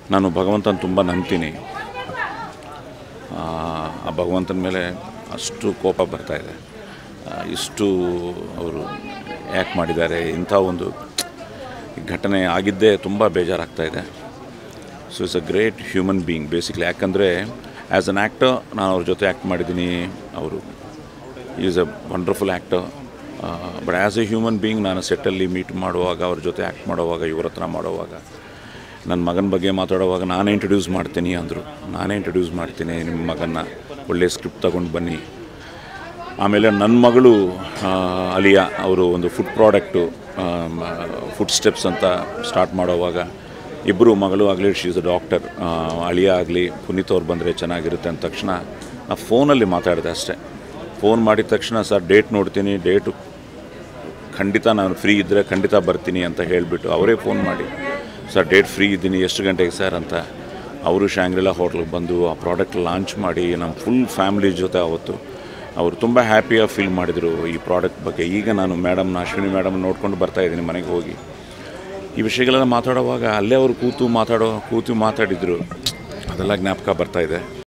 ನಾನು ಭಗವಂತನ ತುಂಬ ನಂಬ್ತೀನಿ ಆ ಆ ಭಗವಂತನ ಮೇಲೆ ಅಷ್ಟು ಕೋಪ ಬರ್ತಾ ಇದೆ ಆ, ಇಷ್ಟು ಅವರು ಯಾಕೆ ಮಾಡಿದ್ದಾರೆ ಇಂಥ ಒಂದು ಘಟನೆ ಆಗಿದ್ದೇ ತುಂಬ ಬೇಜಾರಾಗ್ತಾ ಇದೆ so it's a great human being basically ಯಾಕಂದರೆ ಆ್ಯಸ್ ಅನ್ ಆ್ಯಕ್ಟರ್ ನಾನು ಅವ್ರ ಜೊತೆ ಆ್ಯಕ್ಟ್ ಮಾಡಿದ್ದೀನಿ ಅವರು is a wonderful actor but as a human being ನಾನು ಸೆಟ್ಟಲ್ಲಿ ಮೀಟ್ ಮಾಡುವಾಗ ಅವ್ರ ಜೊತೆ ಆ್ಯಕ್ಟ್ ಮಾಡುವಾಗ ಇವ್ರ ಹತ್ರ ಮಾಡುವಾಗ ನನ್ನ ಮಗನ ಬಗ್ಗೆ ಮಾತಾಡುವಾಗ ನಾನೇ ಇಂಟ್ರೊಡ್ಯೂಸ್ ಮಾಡ್ತೀನಿ ಅಂದರು ನಾನೇ ಇಂಟ್ರೊಡ್ಯೂಸ್ ಮಾಡ್ತೀನಿ ನಿಮ್ಮ ಮಗನ್ನ ಒಳ್ಳೆಯ ಸ್ಕ್ರಿಪ್ಟ್ ತೊಗೊಂಡು ಬನ್ನಿ ಆಮೇಲೆ ನನ್ನ ಮಗಳು ಆ, ಅಲಿಯಾ ಅವರು ಒಂದು ಫುಡ್ ಪ್ರಾಡಕ್ಟು ಫುಡ್ ಸ್ಟೆಪ್ಸ್ ಅಂತ ಸ್ಟಾರ್ಟ್ ಮಾಡೋವಾಗ ಇಬ್ಬರು ಮಗಳು ಆಗಲಿ ಶಿ ಇಸ್ ಅ ಡಾಕ್ಟರ್ ಅಳಿಯ ಆಗಲಿ ಪುನೀತ್ ಅವ್ರು ಬಂದರೆ ಚೆನ್ನಾಗಿರುತ್ತೆ ಅಂದ ತಕ್ಷಣ ನಾ ಫೋನಲ್ಲಿ ಮಾತಾಡಿದೆ ಅಷ್ಟೇ ಫೋನ್ ಮಾಡಿದ ತಕ್ಷಣ ಸರ್ ಡೇಟ್ ನೋಡ್ತೀನಿ ಡೇಟು ಖಂಡಿತ ನಾನು ಫ್ರೀ ಇದ್ದರೆ ಖಂಡಿತ ಬರ್ತೀನಿ ಅಂತ ಹೇಳಿಬಿಟ್ಟು ಅವರೇ ಫೋನ್ ಮಾಡಿ ಸರ್ ಡೇಟ್ ಫ್ರೀ ಇದ್ದೀನಿ ಎಷ್ಟು ಗಂಟೆಗೆ ಸರ್ ಅಂತ ಅವರು ಶಾಂಗ್ರಿಲಾ ಹೋಟ್ಲಿಗೆ ಬಂದು ಆ ಪ್ರಾಡಕ್ಟ್ ಲಾಂಚ್ ಮಾಡಿ ನಮ್ಮ ಫುಲ್ ಫ್ಯಾಮಿಲಿ ಜೊತೆ ಅವತ್ತು ಅವರು ತುಂಬ ಹ್ಯಾಪಿಯಾಗಿ ಫೀಲ್ ಮಾಡಿದರು ಈ ಪ್ರಾಡಕ್ಟ್ ಬಗ್ಗೆ ಈಗ ನಾನು ಮೇಡಮ್ನ ಅಶ್ವಿನಿ ಮೇಡಮ್ ನೋಡ್ಕೊಂಡು ಬರ್ತಾ ಇದ್ದೀನಿ ಮನೆಗೆ ಹೋಗಿ ಈ ವಿಷಯಗಳೆಲ್ಲ ಮಾತಾಡುವಾಗ ಅಲ್ಲೇ ಅವರು ಕೂತು ಮಾತಾಡೋ ಕೂತು ಮಾತಾಡಿದರು ಅದೆಲ್ಲ ಜ್ಞಾಪಕ ಬರ್ತಾ ಇದೆ